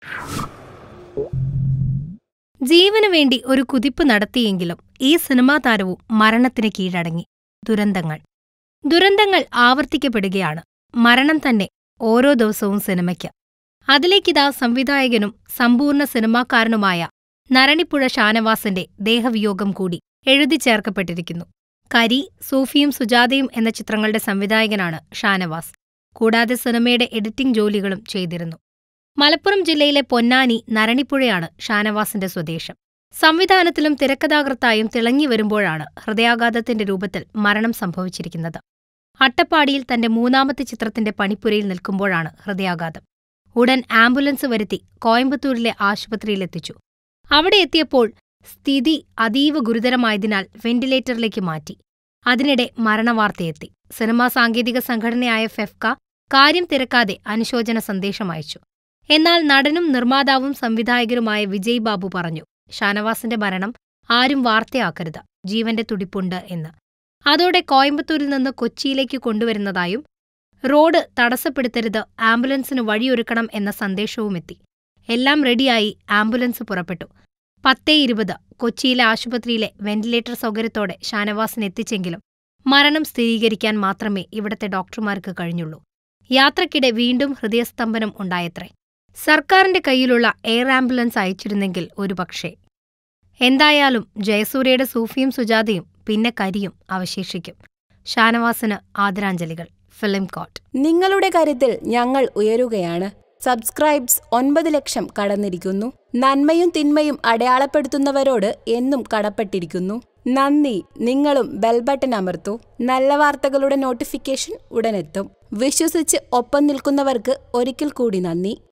ജീവനു വേണ്ടി ഒരു കുതിപ്പ് നടത്തിയെങ്കിലും ഈ സിനിമാ താരവും മരണത്തിന് കീഴടങ്ങി ദുരന്തങ്ങൾ ദുരന്തങ്ങൾ ആവർത്തിക്കപ്പെടുകയാണ് മരണം തന്നെ ഓരോ ദിവസവും സിനിമയ്ക്ക് അതിലേക്കിതാ സംവിധായകനും സമ്പൂർണ്ണ സിനിമാക്കാരനുമായ നരണിപ്പുഴ ഷാനവാസിന്റെ ദേഹവിയോഗം കൂടി എഴുതി ചേർക്കപ്പെട്ടിരിക്കുന്നു കരി സൂഫിയും സുജാതയും എന്ന ചിത്രങ്ങളുടെ സംവിധായകനാണ് ഷാനവാസ് കൂടാതെ സിനിമയുടെ എഡിറ്റിംഗ് ജോലികളും ചെയ്തിരുന്നു മലപ്പുറം ജില്ലയിലെ പൊന്നാനി നരണിപ്പുഴയാണ് ഷാനവാസിന്റെ സ്വദേശം സംവിധാനത്തിലും തിരക്കഥാകൃത്തായും തിളങ്ങി വരുമ്പോഴാണ് ഹൃദയാഘാതത്തിന്റെ രൂപത്തിൽ മരണം സംഭവിച്ചിരിക്കുന്നത് അട്ടപ്പാടിയിൽ തന്റെ മൂന്നാമത്തെ ചിത്രത്തിന്റെ പണിപ്പുരയിൽ നിൽക്കുമ്പോഴാണ് ഹൃദയാഘാതം ഉടൻ ആംബുലൻസ് വരുത്തി കോയമ്പത്തൂരിലെ ആശുപത്രിയിലെത്തിച്ചു അവിടെ എത്തിയപ്പോൾ സ്ഥിതി അതീവ ഗുരുതരമായതിനാൽ വെന്റിലേറ്ററിലേക്ക് മാറ്റി അതിനിടെ മരണവാർത്തയെത്തി സിനിമാ സാങ്കേതിക സംഘടനയായ ഫെഫ്ക കാര്യം തിരക്കാതെ അനുശോചന സന്ദേശം അയച്ചു എന്നാൽ നടനും നിർമ്മാതാവും സംവിധായകരുമായ വിജയ് ബാബു പറഞ്ഞു ഷാനവാസിന്റെ മരണം ആരും വാർത്തയാക്കരുത് ജീവന്റെ തുടിപ്പുണ്ട് എന്ന് അതോടെ കോയമ്പത്തൂരിൽ നിന്ന് കൊച്ചിയിലേക്ക് കൊണ്ടുവരുന്നതായും റോഡ് തടസ്സപ്പെടുത്തരുത് ആംബുലൻസിന് വഴിയൊരുക്കണം എന്ന സന്ദേശവുമെത്തി എല്ലാം റെഡിയായി ആംബുലൻസ് പുറപ്പെട്ടു പത്തേ ഇരുപത് കൊച്ചിയിലെ ആശുപത്രിയിലെ വെന്റിലേറ്റർ സൗകര്യത്തോടെ ഷാനവാസിന് എത്തിച്ചെങ്കിലും മരണം സ്ഥിരീകരിക്കാൻ മാത്രമേ ഇവിടത്തെ ഡോക്ടർമാർക്ക് കഴിഞ്ഞുള്ളൂ യാത്രക്കിടെ വീണ്ടും ഹൃദയസ്തംഭനം ഉണ്ടായത്രേ സർക്കാരിന്റെ കയ്യിലുള്ള എയർ ആംബുലൻസ് അയച്ചിരുന്നെങ്കിൽ ഒരുപക്ഷേ എന്തായാലും ജയസൂര്യയുടെ സൂഫിയും സുജാതയും പിന്നെ കരിയും അവശേഷിക്കും ഷാനവാസിന് ആദരാഞ്ജലികൾ ഫിലിം കോട്ട് നിങ്ങളുടെ കാര്യത്തിൽ ഞങ്ങൾ ഉയരുകയാണ് സബ്സ്ക്രൈബ്സ് ഒൻപത് ലക്ഷം കടന്നിരിക്കുന്നു നന്മയും തിന്മയും അടയാളപ്പെടുത്തുന്നവരോട് എന്നും കടപ്പെട്ടിരിക്കുന്നു നന്ദി നിങ്ങളും ബെൽ ബട്ടൺ അമർത്തൂ നല്ല വാർത്തകളുടെ നോട്ടിഫിക്കേഷൻ ഉടനെത്തും വിശ്വസിച്ച് ഒപ്പം നിൽക്കുന്നവർക്ക് ഒരിക്കൽ കൂടി നന്ദി